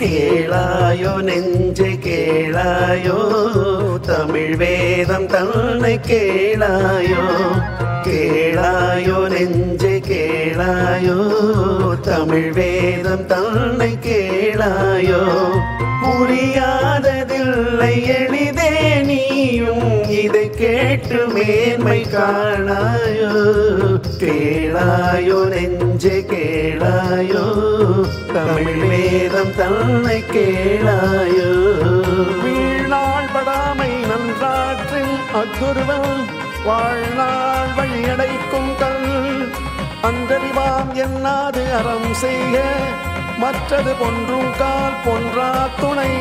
கேளாயோ நெஞ்சு கேளாயோ தமிழ் வேதம் தன்னை கேளாயோ கேளாயோ நெஞ்சு கேளாயோ தமிழ் வேதம் தன்னை கேளாயோ புரியாததில்லை எளிதே நீயும் இதை கேட்டு மேன்மை காணாயோ கேளாயோ நெஞ்சு கேளாயோ தமிழ் வேதம் தன்னை கேளாயோ வீழ்நாள் படாமை நன்றாற்றின் அத்துருவம் வாழ்நாள் வழியடைக்கும் கல் அந்தறிவாம் என்னாது அறம் செய்ய மற்றது பொன்றும் கால் பொன்றா துணை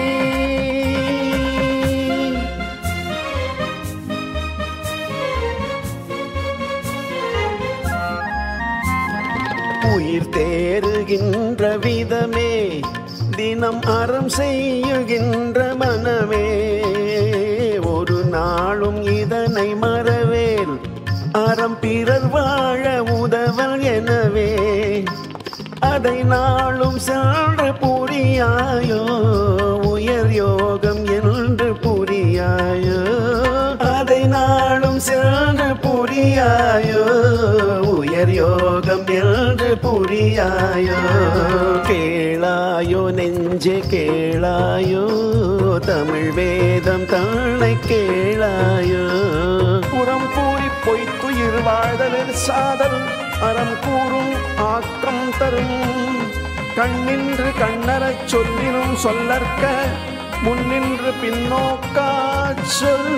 உயிர் தேறுகின்ற விதமே தினம் அறம் செய்யுகின்ற மனமே ஒரு நாளும் இதனை மறவேல் அறம் பிறர் வாழ உதவல் எனவே அதை நாளும் சென்று புரியாயோ உயர் யோகம் என்று புரியாயோ அதை நாளும் சென்று புரியாயோ உயர் யோகம் என்று புரியாயோ கேளாயோ நெஞ்சே கேளாயோ தமிழ் வேதம் தானை கேளாயோ புறம் கூறி பொய்த்துயிர் வாழ்தலில் சாதல் அறம் கூறும் ஆக்கம் தரும் கண்ணின்று கண்ணரச் சொல்லினும் சொல்லற்க முன்னின்று பின்னோக்கா சொல்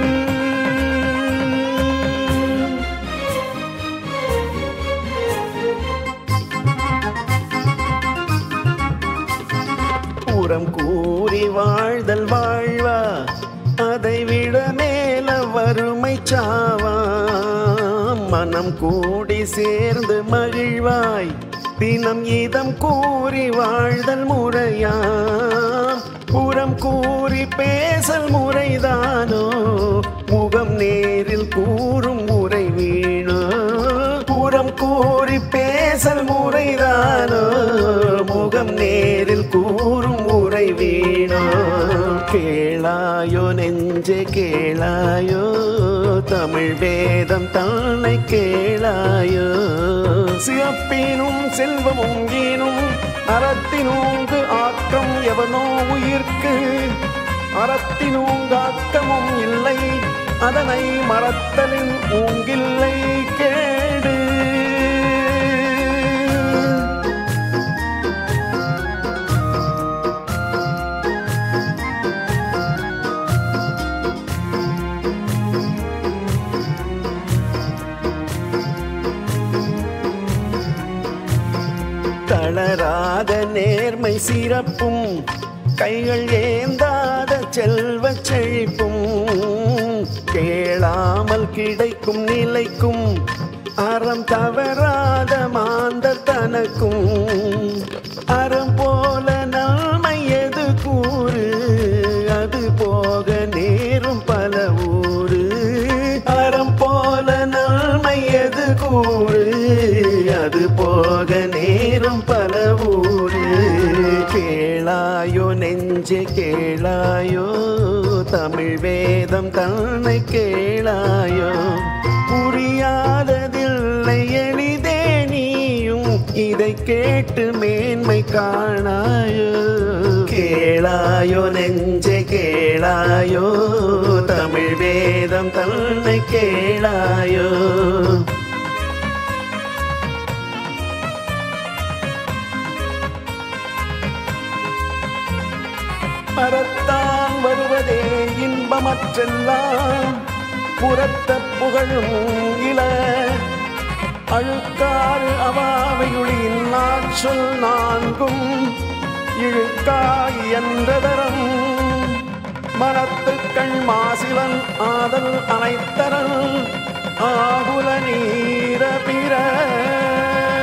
புறம் கூறி வாழ்தல் வாழ்வா அதை விட மேல வறுமை சாவா மனம் கூடி சேர்ந்து மகிழ்வாய் தினம் இதம் கூறி வாழ்தல் முறையாம் புறம் கூறி பேசல் முறைதானோ முகம் நேரில் கூறும் முறை வீணோ புறம் கூறி பேசல் முறைதானோ முகம் நேரில் கூறும் முறை வீணோ கேளாயோ நெஞ்சே கேளாயோ தமிழ் வேதம் தானை கேளாயோ சிறப்பினும் செல்வமும் ஈனும் அறத்தினூங்கு ஆக்கம் எவனோ உயிர்க்கு அறத்தினூங்கு ஆக்கமும் இல்லை அதனை மறத்தலின் ஊங்கில்லை கேடு தளராத நேர்மை சிறப்பும் கைகள் ஏந்தாத செல்வ செழிப்பும் கேளாமல் கிடைக்கும் நிலைக்கும் அறம் தவறாத மாந்தர் தனக்கும் அறம் போல நன்மை எது கூறு அது போக நேரும் பல ஊரு அறம் போல நன்மை எது கூறு அது போக நேரும் பல ஊரு கேளாயோ நெஞ்சு கேளாயோ தமிழ் வேதம் தன்னை கேளாயோ புரியாததில்லை எளிதே நீயும் இதை கேட்டு மேன்மை காணாயோ கேளாயோ நெஞ்சே கேளாயோ தமிழ் வேதம் தன்னை கேளாயோ மறத்தான் வருவதே இன்பமற்றெல்லாம் புறத்த புகழும் இல அழுக்காறு அவாவையுளின் நாச்சொல் நான்கும் இழுக்காய் என்றதரம் மனத்துக்கள் மாசிலன் ஆதல் அனைத்தரன் ஆகுல நீர பிற